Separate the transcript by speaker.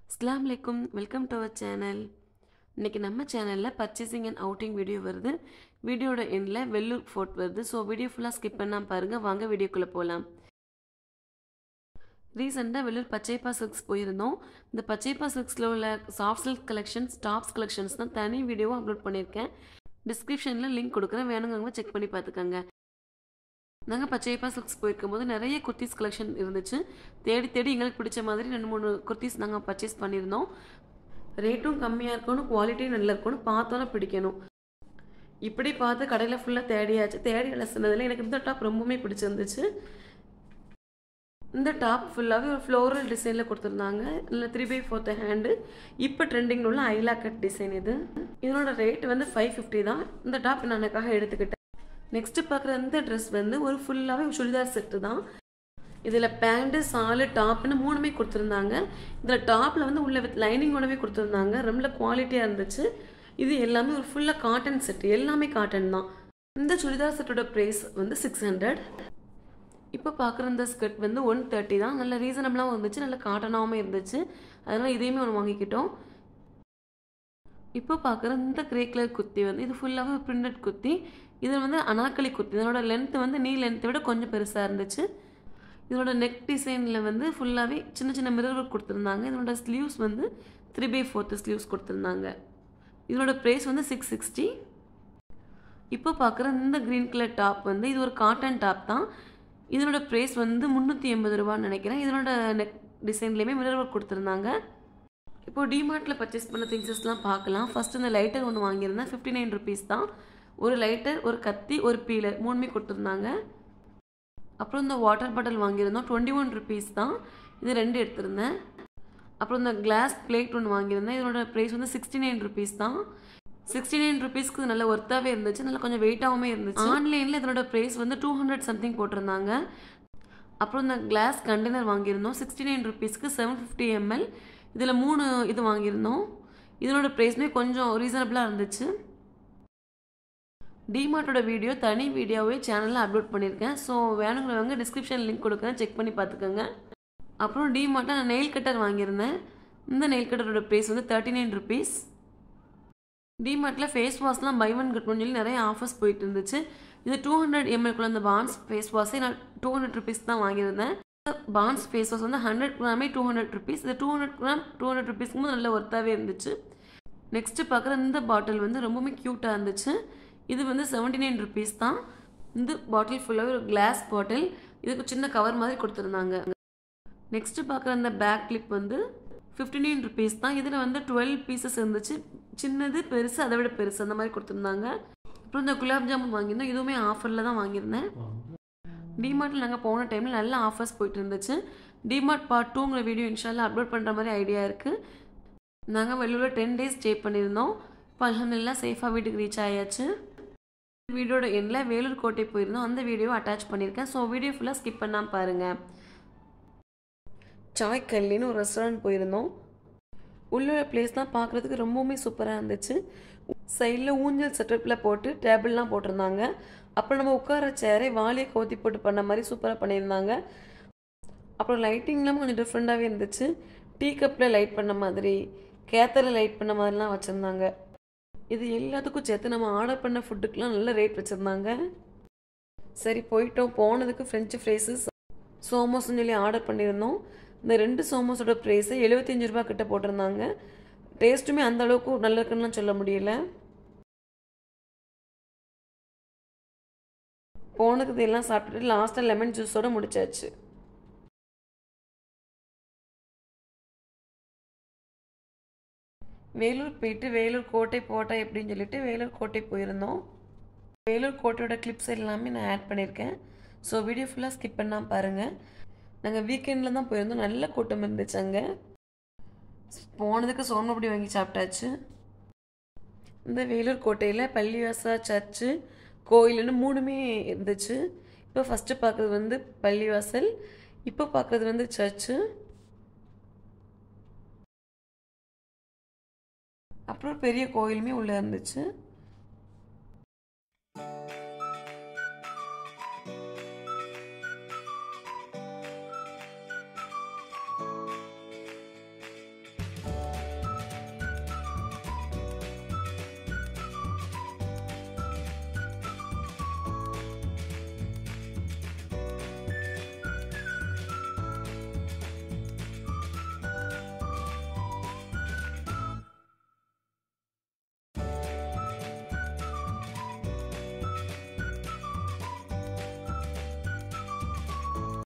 Speaker 1: அஸ்லாம் வலைக்கும் welcome to our channel இன்றைக்கி நம்ம சேனலில் பர்ச்சேசிங் அண்ட் அவுட்டிங் வீடியோ வருது வீடியோட எண்டில் வெள்ளூர் ஃபோர்ட் வருது ஸோ வீடியோ ஃபுல்லாக ஸ்கிப் பண்ணாமல் பாருங்கள் வாங்க வீடியோக்குள்ளே போகலாம் ரீசெண்டாக வெள்ளூர் பச்சைப்பா சில்க்ஸ் போயிருந்தோம் இந்த பச்சைப்பா சில்க்ஸில் உள்ள soft silk collections tops collections தான் தனி வீடியோவும் அப்லோட் பண்ணியிருக்கேன் டிஸ்கிரிப்ஷனில் லிங்க் கொடுக்குறேன் வேணுங்கிறவங்க செக் பண்ணி பார்த்துக்கோங்க நாங்கள் பச்சையப்பா சில்க்ஸ் போயிருக்கும் போது நிறைய குர்த்திஸ் கலெக்ஷன் இருந்துச்சு தேடி தேடி எங்களுக்கு பிடிச்ச மாதிரி ரெண்டு மூணு குர்த்திஸ் நாங்கள் பர்ச்சேஸ் பண்ணியிருந்தோம் ரேட்டும் கம்மியாக இருக்கணும் குவாலிட்டியும் நல்லா இருக்கணும் பார்த்தோன்னே பிடிக்கணும் இப்படி பார்த்து கடையில் ஃபுல்லாக தேடியாச்சு தேடி அலசினதில் எனக்கு இந்த டாப் ரொம்பவுமே பிடிச்சிருந்துச்சு இந்த டாப் ஃபுல்லாகவே ஒரு ஃப்ளோரல் டிசைனில் கொடுத்துருந்தாங்க இல்லை த்ரீ பை ஃபோர்த் ஹேண்டு இப்போ ட்ரெண்டிங் உள்ள ஐலா கட் டிசைன் இது இதனோட ரேட் வந்து ஃபைவ் ஃபிஃப்டி தான் இந்த டாப் நான் எனக்காக எடுத்துக்கிட்டேன் நெக்ஸ்ட் பார்க்குற இந்த ட்ரெஸ் வந்து ஒரு ஃபுல்லாகவே சுடிதார் செட்டு தான் இதில் பேண்ட்டு சாலு டாப்னு மூணுமே கொடுத்துருந்தாங்க இதில் டாப்பில் வந்து உள்ள வித் லைனிங்கோடவே கொடுத்துருந்தாங்க ரொம்ப குவாலிட்டியாக இருந்துச்சு இது எல்லாமே ஒரு ஃபுல்லாக காட்டன் செட்டு எல்லாமே காட்டன் தான் இந்த சுடிதார் செட்டோட ப்ரைஸ் வந்து சிக்ஸ் ஹண்ட்ரட் இப்போ பார்க்குற இந்த ஸ்கர்ட் வந்து ஒன் தேர்ட்டி தான் நல்ல ரீசனபிளாகவும் இருந்துச்சு நல்ல காட்டனாகவும் இருந்துச்சு அதனால் இதையுமே ஒன்று வாங்கிக்கிட்டோம் இப்போ பார்க்குற இந்த கிரே கலர் குர்த்தி வந்து இது ஃபுல்லாகவே பிரிண்டட் குர்த்தி இது வந்து அனாக்களி குர்த்தி இதனோட லென்த் வந்து நீ லென்த்தை விட கொஞ்சம் பெருசாக இருந்துச்சு இதனோட நெக் டிசைனில் வந்து ஃபுல்லாகவே சின்ன சின்ன மிரர் ஒர்க் கொடுத்துருந்தாங்க இதனோட ஸ்லீவ்ஸ் வந்து த்ரீ பை ஃபோர்த்து ஸ்லீவ்ஸ் கொடுத்துருந்தாங்க இதனோட ப்ரைஸ் வந்து சிக்ஸ் சிக்ஸ்டி இப்போ பார்க்குற இந்த க்ரீன் கலர் டாப் வந்து இது ஒரு காட்டன் டாப் தான் இதனோட ப்ரைஸ் வந்து முந்நூற்றி எண்பது ரூபான்னு நினைக்கிறேன் இதனோட நெக் டிசைன்லேயுமே மிரர் ஒர்க் கொடுத்துருந்தாங்க இப்போ டிமார்ட்டில் பர்ச்சேஸ் பண்ண திங்ஸஸ்லாம் பார்க்கலாம் ஃபஸ்ட் இந்த லைட்டர் ஒன்று வாங்கியிருந்தேன் ஃபிஃப்டி நைன் ருபீஸ் தான் ஒரு லைட்டர் ஒரு கத்தி ஒரு பீலர் மூணுமே கொடுத்துருந்தாங்க அப்புறம் இந்த வாட்டர் பாட்டில் வாங்கியிருந்தோம் டுவெண்ட்டி ஒன் ருபீஸ் தான் இது ரெண்டு எடுத்திருந்தேன் அப்புறம் இந்த கிளாஸ் பிளேட் ஒன்று வாங்கியிருந்தேன் இதனோட ப்ரைஸ் வந்து சிக்ஸ்டி நைன் ருபீஸ் தான் சிக்ஸ்டி நைன் ருபீஸ்க்கு நல்ல ஒர்த்தாகவே இருந்துச்சு நல்லா கொஞ்சம் வெயிட்டாகவுமே இருந்துச்சு ஆன்லைனில் இதனோட ப்ரைஸ் வந்து டூ ஹண்ட்ரட் சம்திங் போட்டிருந்தாங்க அப்புறம் இந்த கிளாஸ் கண்டெய்னர் வாங்கியிருந்தோம் சிக்ஸ்டி நைன் ருபீஸ்க்கு செவன் ஃபிஃப்டி எம்எல் இதில் மூணு இது வாங்கியிருந்தோம் இதனோட ப்ரைஸ்மே கொஞ்சம் ரீசனபிளாக இருந்துச்சு டிமார்ட்டோட வீடியோ தனி வீடியோவே சேனலில் அப்லோட் பண்ணியிருக்கேன் ஸோ வேணுங்கிறவங்க டிஸ்கிரிப்ஷன் லிங்க் கொடுக்குறேன் செக் பண்ணி பார்த்துக்கோங்க அப்புறம் டிமார்ட்டில் நான் நெயில் கட்டர் வாங்கியிருந்தேன் இந்த நெயில் கட்டரோட ப்ரைஸ் வந்து தேர்ட்டி நைன் ருபீஸ் டிமார்ட்டில் ஃபேஸ் வாஷ்லாம் பை ஒன் கட் சொல்லி நிறைய ஆஃபர்ஸ் போயிட்டு இருந்துச்சு இது டூ ஹண்ட்ரட் எம்எல்குள்ள அந்த பான்ஸ் ஃபேஸ் வாஷே நான் டூ ஹண்ட்ரட் ருபீஸ் தான் வாங்கியிருந்தேன் பான்ஸ் ஃபேஸ் வாஷ் வந்து ஹண்ட்ரட் கிராமே டூ ஹண்ட்ரட் ருபீஸ் இது two hundred gram two hundred ருபீஸ்க்கு போது நல்ல ஒர்த்தாகவே இருந்துச்சு நெக்ஸ்ட்டு பார்க்குற இந்த பாட்டில் வந்து ரொம்பவுமே க்யூட்டாக இருந்துச்சு இது வந்து செவன்ட்டி நைன் ருபீஸ் தான் இந்த பாட்டில் ஃபுல்லாகவே ஒரு கிளாஸ் பாட்டில் இதுக்கு சின்ன கவர் மாதிரி கொடுத்துருந்தாங்க நெக்ஸ்ட்டு பார்க்குற அந்த பேக் கிளிப் வந்து ஃபிஃப்டி நைன் ருபீஸ் தான் இதில் வந்து டுவெல் பீசஸ் இருந்துச்சு சின்னது பெருசு அதை விட பெருசு அந்த மாதிரி கொடுத்துருந்தாங்க அப்புறம் இந்த குலாப் ஜாமுன் வாங்கியிருந்தோம் இதுவுமே ஆஃபரில் தான் வாங்கியிருந்தேன் டிமார்ட்டில் நாங்கள் போன டைமில் நல்ல ஆஃபர்ஸ் போயிட்டு இருந்துச்சு டிமார்ட் பார்ட் டூங்கிற வீடியோ இன்ஷால்லாம் அப்லோட் பண்ணுற மாதிரி ஐடியா இருக்குது நாங்கள் வெளியூரில் டென் டேஸ் ஸ்டே பண்ணியிருந்தோம் இப்போ அலமதுல்லா சேஃபாக வீட்டுக்கு ரீச் ஆயாச்சு வீடியோட எண்டில் வேலூர் கோட்டை போயிருந்தோம் அந்த வீடியோ அட்டாச் பண்ணியிருக்கேன் ஸோ வீடியோ ஃபுல்லாக ஸ்கிப் பண்ணாமல் பாருங்கள் சாய் கல்லின்னு ஒரு ரெஸ்டாரண்ட் போயிருந்தோம் உள்ள பிளேஸ்லாம் பார்க்குறதுக்கு ரொம்பவுமே சூப்பராக இருந்துச்சு சைடில் ஊஞ்சல் செட்டப்பில் போட்டு டேபிள்லாம் போட்டிருந்தாங்க அப்புறம் நம்ம உட்கார சேரை வாலியை கவுத்தி போட்டு பண்ண மாதிரி சூப்பராக பண்ணியிருந்தாங்க அப்புறம் லைட்டிங்லாம் கொஞ்சம் டிஃப்ரெண்ட்டாகவே இருந்துச்சு டீ கப்பில் லைட் பண்ண மாதிரி கேத்தரில் லைட் பண்ண மாதிரிலாம் வச்சுருந்தாங்க இது எல்லாத்துக்கும் சேர்த்து நம்ம ஆர்டர் பண்ண ஃபுட்டுக்கெலாம் நல்ல ரேட் வச்சுருந்தாங்க சரி போயிட்டோம் போனதுக்கு ஃப்ரெஞ்சு ஃப்ரைஸு சோமோஸ்னு சொல்லி ஆர்டர் பண்ணியிருந்தோம் இந்த ரெண்டு சோமோஸோட ப்ரைஸு எழுபத்தஞ்சு ரூபா கிட்ட போட்டிருந்தாங்க டேஸ்ட்டுமே அந்த அளவுக்கு நல்லா இருக்குன்னு சொல்ல முடியல போனதுக்கு இதெல்லாம் சாப்பிட்டுட்டு லாஸ்ட்டாக லெமன் ஜூஸோடு முடிச்சாச்சு வேலூர் போயிட்டு வேலூர் கோட்டை போட்டா எப்படின்னு சொல்லிட்டு வேலூர் கோட்டை போயிருந்தோம் வேலூர் கோட்டையோட கிளிப்ஸ் எல்லாமே நான் ஆட் பண்ணியிருக்கேன் ஸோ வீடியோ ஃபுல்லாக ஸ்கிப் பண்ணாமல் பாருங்கள் நாங்கள் வீக்கெண்டில் தான் போயிருந்தோம் நல்ல கூட்டம் இருந்துச்சு அங்கே போனதுக்கு சோனப்படி வாங்கி சாப்பிட்டாச்சு இந்த வேலூர் கோட்டையில் பள்ளிவாசா சர்ச்சு கோயில்னு மூணுமே இருந்துச்சு இப்போ ஃபஸ்ட்டு பார்க்குறது வந்து பள்ளிவாசல் இப்போ பார்க்குறது வந்து சர்ச்சு அப்புறம் பெரிய கோயிலுமே உள்ளே இருந்துச்சு